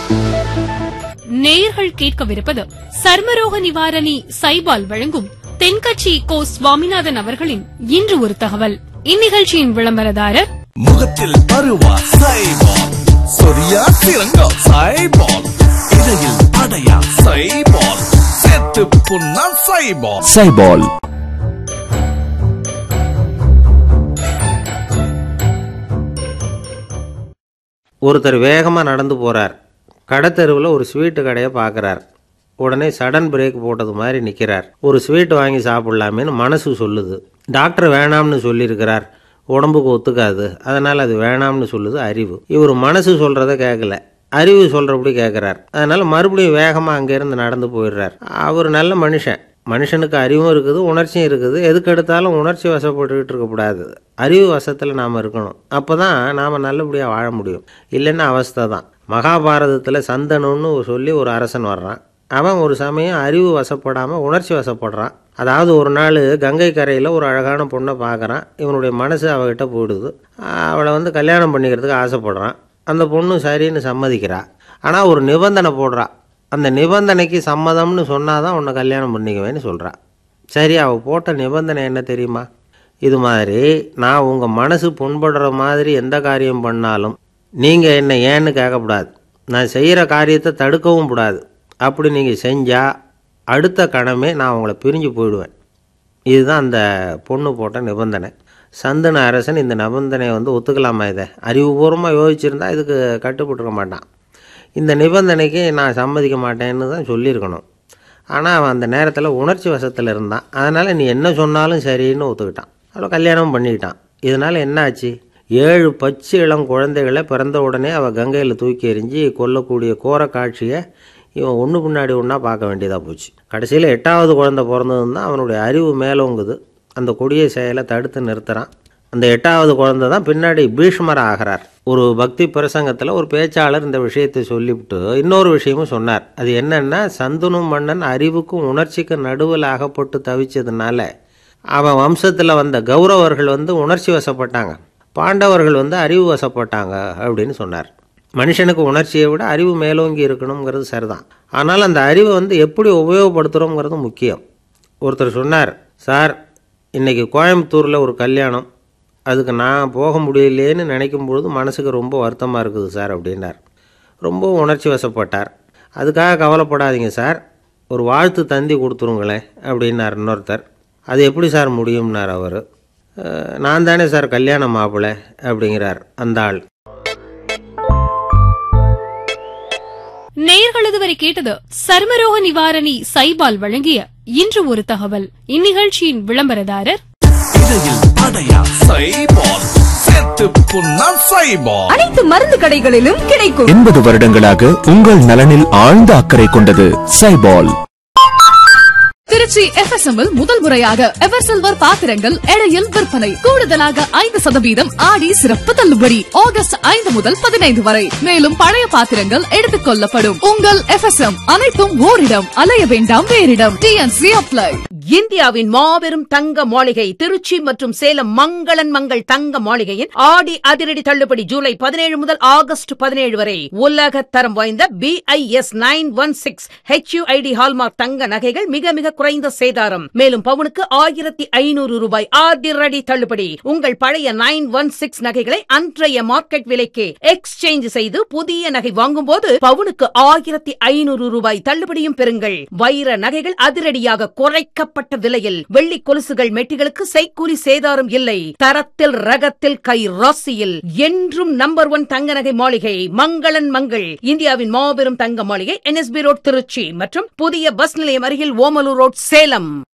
நேயர்கள் கேட்கவிருப்பது சர்மரோக நிவாரணி சைபால் வழங்கும் தென்கட்சி கோ சுவாமிநாதன் அவர்களின் இன்று ஒரு தகவல் இந்நிகழ்ச்சியின் விளம்பரதாரர் முகத்தில் பருவா சைபால் சொரியா சிறங்கா சைபால் இடையில் அடையா சைபால் செத்து புண்ணா சைபால் சைபால் ஒருத்தர் வேகமாக நடந்து போகிறார் கடைத்தெருவில் ஒரு ஸ்வீட்டு கடையை பார்க்குறார் உடனே சடன் பிரேக் போட்டது மாதிரி நிற்கிறார் ஒரு ஸ்வீட் வாங்கி சாப்பிட்லாமேன்னு மனசு சொல்லுது டாக்டர் வேணாம்னு சொல்லியிருக்கிறார் உடம்புக்கு ஒத்துக்காது அதனால் அது வேணாம்னு சொல்லுது அறிவு இவர் மனசு சொல்கிறத கேட்கல அறிவு சொல்கிறபடி கேட்குறார் அதனால் மறுபடியும் வேகமாக அங்கேருந்து நடந்து போயிடுறார் அவர் நல்ல மனுஷன் மனுஷனுக்கு அறிவும் இருக்குது உணர்ச்சியும் இருக்குது எதுக்கு எடுத்தாலும் உணர்ச்சி வசப்பட்டுக்கிட்டு இருக்கக்கூடாது அறிவு வசத்தில் நாம் இருக்கணும் அப்போ தான் நாம் நல்லபடியாக வாழ முடியும் இல்லைன்னா அவஸ்தை தான் மகாபாரதத்தில் சந்தனுன்னு சொல்லி ஒரு அரசன் வர்றான் அவன் ஒரு சமயம் அறிவு வசப்படாமல் உணர்ச்சி வசப்படுறான் அதாவது ஒரு நாள் கங்கை கரையில் ஒரு அழகான பொண்ணை பார்க்குறான் இவனுடைய மனசு அவகிட்ட போயிடுது அவளை வந்து கல்யாணம் பண்ணிக்கிறதுக்கு ஆசைப்படுறான் அந்த பொண்ணு சரின்னு சம்மதிக்கிறா ஆனால் ஒரு நிபந்தனை போடுறா அந்த நிபந்தனைக்கு சம்மதம்னு சொன்னால் தான் உன்னை கல்யாணம் பண்ணிக்குவேன்னு சொல்கிறா சரி அவள் போட்ட நிபந்தனை என்ன தெரியுமா இது மாதிரி நான் உங்கள் மனசு புண்படுற மாதிரி எந்த காரியம் பண்ணாலும் நீங்கள் என்ன ஏன்னு கேட்கக்கூடாது நான் செய்கிற காரியத்தை தடுக்கவும் கூடாது அப்படி நீங்கள் செஞ்சால் அடுத்த கணமே நான் உங்களை பிரிஞ்சு போயிடுவேன் இதுதான் அந்த பொண்ணு போட்ட நிபந்தனை சந்தன அரசன் இந்த நிபந்தனையை வந்து ஒத்துக்கலாமா இதை அறிவுபூர்வமாக யோசிச்சிருந்தா இதுக்கு கட்டுப்பட்டுருக்க மாட்டான் இந்த நிபந்தனைக்கு நான் சம்மதிக்க மாட்டேன்னு தான் சொல்லியிருக்கணும் ஆனால் அவன் அந்த நேரத்தில் உணர்ச்சி வசத்தில் இருந்தான் அதனால் நீ என்ன சொன்னாலும் சரின்னு ஒத்துக்கிட்டான் அவளை கல்யாணம் பண்ணிக்கிட்டான் இதனால் என்ன ஆச்சு ஏழு பச்சை இளம் குழந்தைகளை பிறந்த உடனே அவள் கங்கையில் தூக்கி எறிஞ்சு கொல்லக்கூடிய கோர காட்சியை இவன் ஒன்று பின்னாடி ஒன்றா பார்க்க வேண்டியதாக போச்சு கடைசியில் எட்டாவது குழந்தை பிறந்ததுன்னு தான் அவனுடைய அறிவு மேலோங்குது அந்த கொடிய செயலை தடுத்து நிறுத்துறான் அந்த எட்டாவது குழந்தை தான் பின்னாடி பீஷ்மர் ஆகிறார் ஒரு பக்தி பிரசங்கத்தில் ஒரு பேச்சாளர் இந்த விஷயத்தை சொல்லிவிட்டு இன்னொரு விஷயமும் சொன்னார் அது என்னன்னா சந்துனு மன்னன் அறிவுக்கும் உணர்ச்சிக்கும் நடுவில் அகப்பட்டு தவிச்சதுனால அவன் வம்சத்தில் வந்த கௌரவர்கள் வந்து உணர்ச்சி வசப்பட்டாங்க பாண்டவர்கள் வந்து அறிவு வசப்பட்டாங்க அப்படின்னு சொன்னார் மனுஷனுக்கு உணர்ச்சியை விட அறிவு மேலோங்கி இருக்கணுங்கிறது சரிதான் ஆனால் அந்த அறிவை வந்து எப்படி உபயோகப்படுத்துகிறோங்கிறது முக்கியம் ஒருத்தர் சொன்னார் சார் இன்றைக்கி கோயம்புத்தூரில் ஒரு கல்யாணம் அதுக்கு நான் போக முடியலேன்னு நினைக்கும் பொழுது மனசுக்கு ரொம்ப வருத்தமாக இருக்குது சார் அப்படின்னார் ரொம்ப உணர்ச்சி வசப்பட்டார் அதுக்காக கவலைப்படாதீங்க சார் ஒரு வாழ்த்து தந்தி கொடுத்துருங்களேன் அப்படின்னார் இன்னொருத்தர் அது எப்படி சார் முடியும்னார் அவர் நான் தானே சார் கல்யாண மாப்பிள்ளை அப்படிங்கிறார் அந்த ஆள் நேயர்கள் இதுவரை கேட்டது சர்மரோக நிவாரணி சைபால் வழங்கிய இன்று ஒரு தகவல் இந்நிகழ்ச்சியின் விளம்பரதாரர் இடையில் அடையா சைபால் செத்து புண்ணா சைபால் அனைத்து மருந்து கடைகளிலும் கிடைக்கும் எண்பது வருடங்களாக உங்கள் நலனில் ஆழ்ந்த அக்கறை கொண்டது சைபால் திருச்சி எஃப்எஸ்எம் முதல் முறையாக எவர் சில்வர் பாத்திரங்கள் எடையில் விற்பனை கூடுதலாக ஐந்து சதவீதம் ஆடி சிறப்பு தள்ளுபடி ஆகஸ்ட் ஐந்து முதல் பதினைந்து வரை மேலும் பழைய பாத்திரங்கள் எடுத்துக் கொள்ளப்படும் உங்கள் எஃப்எஸ்எம் அனைத்தும் ஓரிடம் அலைய வேண்டாம் வேறிடம் டிஎன்சி அப்ளை இந்தியாவின் மாபெரும் தங்க மாளிகை திருச்சி மற்றும் சேலம் மங்களன் மங்கள் தங்க மாளிகையின் ஆடி அதிரடி தள்ளுபடி ஜூலை பதினேழு முதல் ஆகஸ்ட் பதினேழு வரை உலக தரம் வாய்ந்த BIS nine one six HUID hallmark தங்க நகைகள் மிக மிக குறைந்த சேதாரம் மேலும் பவுனுக்கு ஆயிரத்தி ஐநூறு ரூபாய் அதிரடி தள்ளுபடி உங்கள் பழைய நைன் ஒன் சிக்ஸ் நகைகளை அன்றைய மார்க்கெட் விலைக்கு எக்ஸ்சேஞ்ச் செய்து புதிய நகை வாங்கும் போது பவுனுக்கு ஆயிரத்தி ஐநூறு ரூபாய் தள்ளுபடியும் பெறுங்கள் வைர நகைகள் அதிரடியாக குறைக்கப்பட்ட விலையில் வெள்ளி கொலுசுகள் மெட்டிகளுக்கு செய்கூலி சேதாரம் இல்லை தரத்தில் ரகத்தில் கை ராசியில் என்றும் நம்பர் ஒன் தங்க நகை மாளிகை மங்களன் மங்கள் இந்தியாவின் மாபெரும் தங்க மாளிகை என்எஸ்பி ரோட் திருச்சி மற்றும் புதிய பஸ் நிலையம் அருகில் ஓமலூர் ரோட் சேலம்